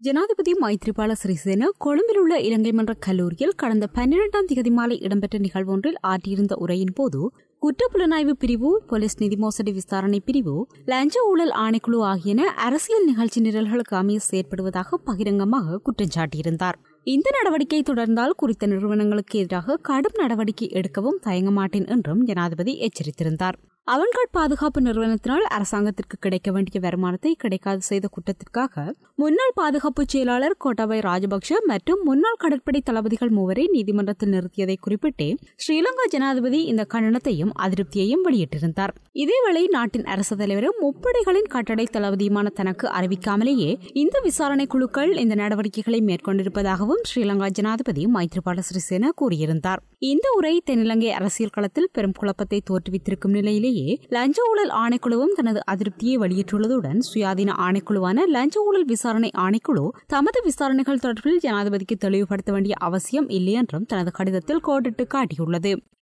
ஜனாதிபதி மைத்ரிபால சிறிசேன கொழும்பில் உள்ள இலங்கை மன்ற கல்லூரியில் கடந்த பன்னிரண்டாம் திகதி மாலை இடம்பெற்ற நிகழ்வொன்றில் ஆற்றியிருந்த உரையின் போது குற்றப்புலனாய்வு பிரிவு போலீஸ் நிதி மோசடி விசாரணை பிரிவு லஞ்ச ஊழல் ஆணைக்குழு ஆகியன அரசியல் நிகழ்ச்சி நிரல்களுக்கு அமைய செயற்படுவதாக பகிரங்கமாக குற்றம் சாட்டியிருந்தார் இந்த நடவடிக்கை தொடர்ந்தால் குறித்த நிறுவனங்களுக்கு எதிராக கடும் நடவடிக்கை எடுக்கவும் தயங்க மாட்டேன் என்றும் ஜனாதிபதி எச்சரித்திருந்தார் அவன்காட் பாதுகாப்பு நிறுவனத்தினால் அரசாங்கத்திற்கு கிடைக்க வேண்டிய வருமானத்தை கிடைக்காது செய்த குற்றத்திற்காக முன்னாள் பாதுகாப்பு செயலாளர் கோட்டாபய ராஜபக்ஷ மற்றும் முன்னாள் கடற்படை தளபதிகள் மூவரை நீதிமன்றத்தில் நிறுத்தியதை குறிப்பிட்டு ஸ்ரீலங்கா ஜனாதிபதி இந்த கண்டனத்தையும் அதிருப்தியையும் வெளியிட்டிருந்தார் இதேவேளை நாட்டின் அரசு தலைவரும் முப்படைகளின் கட்டளை தளபதியுமான தனக்கு அறிவிக்காமலேயே இந்த விசாரணை குழுக்கள் இந்த நடவடிக்கைகளை மேற்கொண்டிருப்பதாகவும் ஸ்ரீலங்கா ஜனாதிபதி மைத்ரிபால சிறிசேன கூறியிருந்தார் இந்த உரை தென்னிலங்கை அரசியல் களத்தில் பெரும் குழப்பத்தை தோற்றுவித்திருக்கும் நிலையிலேயே லஞ்ச ஊழல் ஆணைக்குழுவும் தனது அதிருப்தியை வெளியிட்டுள்ளதுடன் சுயாதீன ஆணைக்குழுவான லஞ்ச ஊழல் விசாரணை ஆணைக்குழு தமது விசாரணைகள் தொடர்பில் ஜனாதிபதிக்கு தெளிவுபடுத்த வேண்டிய அவசியம் இல்லை என்றும் தனது கடிதத்தில் கோடிட்டு காட்டியுள்ளது